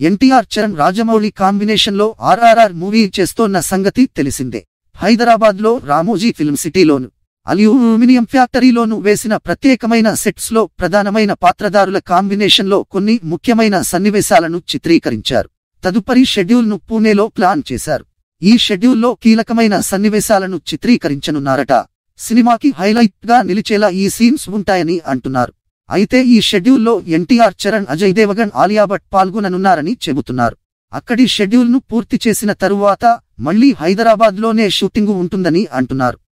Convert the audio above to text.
ఎన్టీఆర్ చరణ్ రాజమౌళి కాంబినేషన్లో ఆర్ఆర్ఆర్ మూవీ చేస్తోన్న సంగతి తెలిసిందే హైదరాబాద్లో రామోజీ ఫిల్మ్ సిటీలోను అల్యూమినియం ఫ్యాక్టరీలోను వేసిన ప్రత్యేకమైన సెట్స్లో ప్రధానమైన పాత్రదారుల కాంబినేషన్లో కొన్ని ముఖ్యమైన సన్నివేశాలను చిత్రీకరించారు తదుపరి షెడ్యూల్ను పూణేలో ప్లాన్ చేశారు ఈ షెడ్యూల్లో కీలకమైన సన్నివేశాలను చిత్రీకరించనున్నారట సినిమాకి హైలైట్ గా నిలిచేలా ఈ సీన్స్ ఉంటాయని అంటున్నారు అయితే ఈ షెడ్యూల్లో ఎన్టీఆర్ చరణ్ అజయ్ దేవగన్ ఆలియా భట్ పాల్గొననున్నారని చెబుతున్నారు అక్కడి షెడ్యూల్ను పూర్తి చేసిన తరువాత మళ్లీ హైదరాబాద్లోనే షూటింగు ఉంటుందని అంటున్నారు